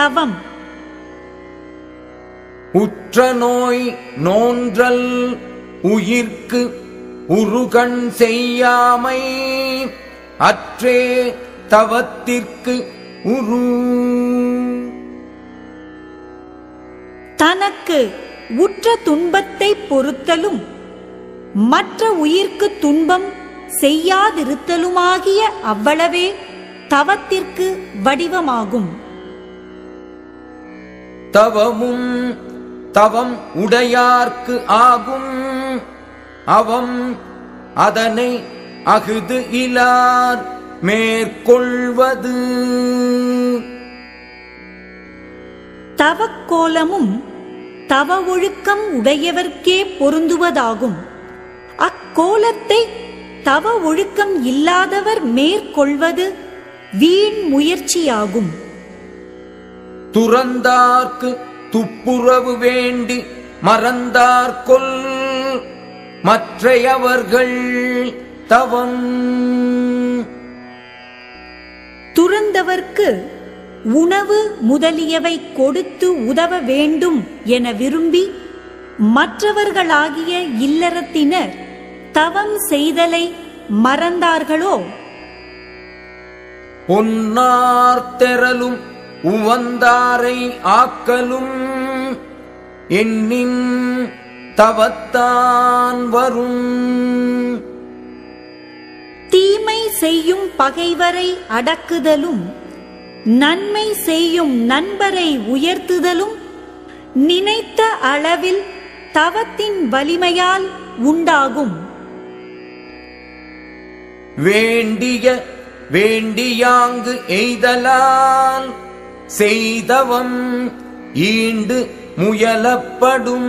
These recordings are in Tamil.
தவம் உற்ற நோய் நோன்றல் உயிர்க்கு உருகண் செய்யாமை அற்றே தவத்திற்கு உரு தனக்கு உற்ற துன்பத்தை பொறுத்தலும் மற்ற உயிர்க்கு துன்பம் செய்யாதிருத்தலுமாகிய அவ்வளவே தவத்திற்கு வடிவமாகும் தவமும் தவம் உடையார்க்கு ஆகும் அவம் அதனை அகுது இலார் மேற்கொள்வது தவக்கோலமும் தவ ஒழுக்கம் உடையவர்க்கே பொருந்துவதாகும் அக்கோலத்தை தவ ஒழுக்கம் இல்லாதவர் மேற்கொள்வது வீண் முயற்சியாகும் துறந்தார்க்கு துப்புரவு வேண்டி மறந்தார்கொல் மற்றையவர்கள் தவம் துறந்தவர்க்கு உணவு முதலியவை கொடுத்து உதவ வேண்டும் என விரும்பி மற்றவர்களாகிய இல்லறத்தினர் தவம் செய்தலை மறந்தார்களோ பொன்னார்த்தெறலும் உவந்தாரை ஆக்கலும் எண்ணின் தவத்தான் வரும் தீமை செய்யும் பகைவரை அடக்குதலும் நன்மை செய்யும் நண்பரை உயர்த்துதலும் நினைத்த அளவில் தவத்தின் வலிமையால் உண்டாகும் வேண்டிய வேண்டியாங்கு எய்தலால் செய்தவம் ஈண்டு முயலப்படும்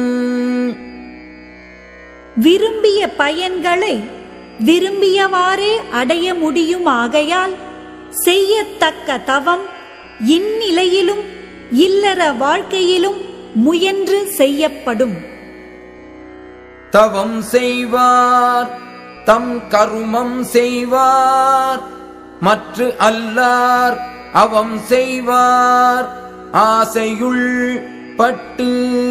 விரும்பிய பயன்களை விரும்பியவாறே அடைய முடியும் ஆகையால் செய்யத்தக்க தவம் இந்நிலையிலும் இல்லற வாழ்க்கையிலும் முயன்று செய்யப்படும் தவம் செய்வார் தம் கருமம் செய்வார் மற்ற அல்லார் அவம் செய்வார் ஆசையுள் பட்டு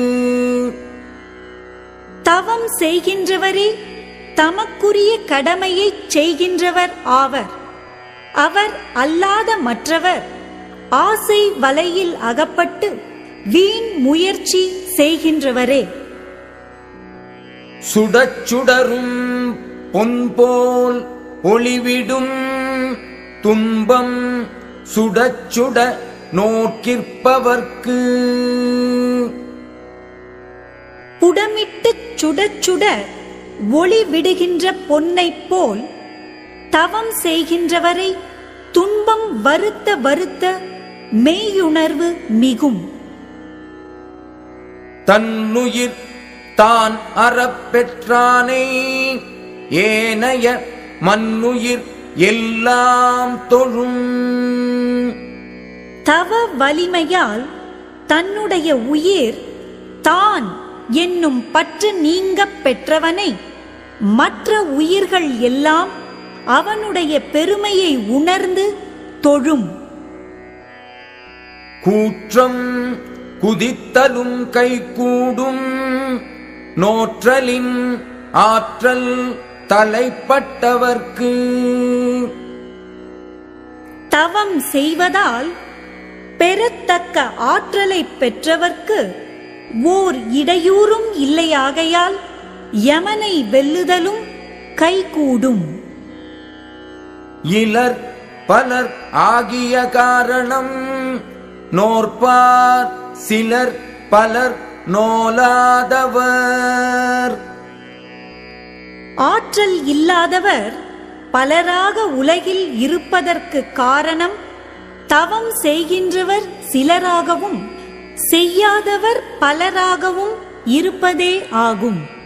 தவம் செய்கின்றவரே தமக்குரிய கடமையைச் செய்கின்றவர் ஆவர் அவர் அல்லாத மற்றவர் ஆசை வலையில் அகப்பட்டு வீண் முயற்சி செய்கின்றவரே சுடச் சுடரும் பொன் போல் ஒளிவிடும் துன்பம் சுடச் சுட நோக்கிற்பவர்க்கு புடமிட்டுச் சுடச் சுட ஒளி விடுகின்ற பொன்னைப் போல் தவம் செய்கின்றவரை துன்பம் வருத்த வருத்த மெய்யுணர்வு மிகும் தன்னுயிர் தான் அறப்பெற்றானே ஏனைய மன்னுயிர் எல்லாம் தொழும் தவ வலிமையால் தன்னுடைய உயிர் தான் என்னும் பற்று நீங்கப் பெற்றவனை மற்ற உயிர்கள் எல்லாம் அவனுடைய பெருமையை உணர்ந்து தொழும் கூற்றம் குதித்தலும் கைகூடும் நோற்றலின் ஆற்றல் தலைப்பட்டவர்க்கு தவம் செய்வதால் பெறத்தக்க ஆற்றலை பெற்றவர்க்கு ஓர் இடையூறும் இல்லையாகையால் யமனை வெல்லுதலும் கைகூடும் இலர் பலர் ஆகிய காரணம் நோற்பார் சிலர் பலர் நோலாதவர் ஆற்றல் இல்லாதவர் பலராக உலகில் இருப்பதற்கு காரணம் தவம் செய்கின்றவர் சிலராகவும் செய்யாதவர் பலராகவும் இருப்பதே ஆகும்